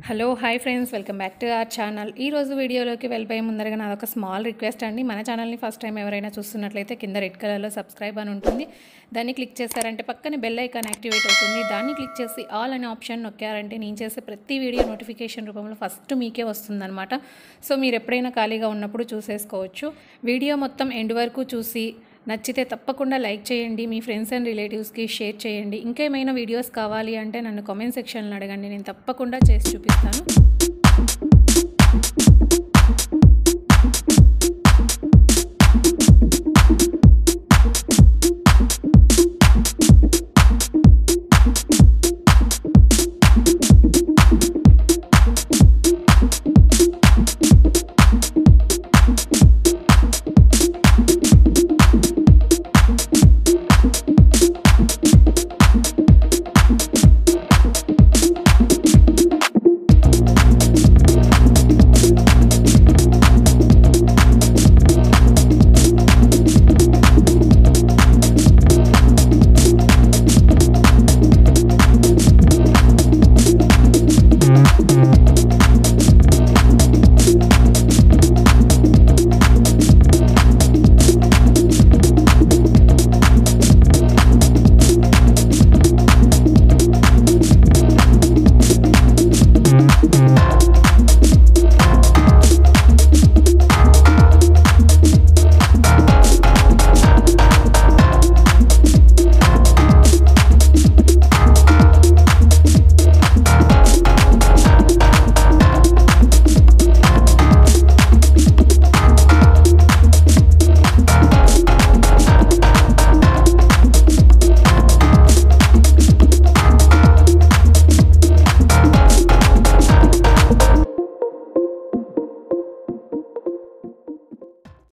hello hi friends welcome back to our channel ఈ రోజు వీడియోలోకి వెళ్ళిపోయే ముందరగా నాది ఒక స్మాల్ రిక్వెస్ట్ అండి మన ఛానల్ని ఫస్ట్ టైం ఎవరైనా చూస్తున్నట్లయితే కింద రెడ్ కలర్లో సబ్స్క్రైబ్ అని ఉంటుంది దాన్ని క్లిక్ చేశారంటే పక్కన బెల్ ఐకాన్ యాక్టివేట్ అవుతుంది దాన్ని క్లిక్ చేసి ఆల్ అనే ఆప్షన్ నొక్కారంటే నేను చేసే ప్రతి వీడియో నోటిఫికేషన్ రూపంలో ఫస్ట్ మీకే వస్తుందన్నమాట సో మీరు ఎప్పుడైనా ఖాళీగా ఉన్నప్పుడు చూసేసుకోవచ్చు వీడియో మొత్తం ఎండ్ వరకు చూసి నచ్చితే తప్పకుండా లైక్ చేయండి మీ ఫ్రెండ్స్ అండ్ రిలేటివ్స్కి షేర్ చేయండి ఇంకేమైనా వీడియోస్ కావాలి అంటే నన్ను కామెంట్ సెక్షన్లో అడగండి నేను తప్పకుండా చేసి చూపిస్తాను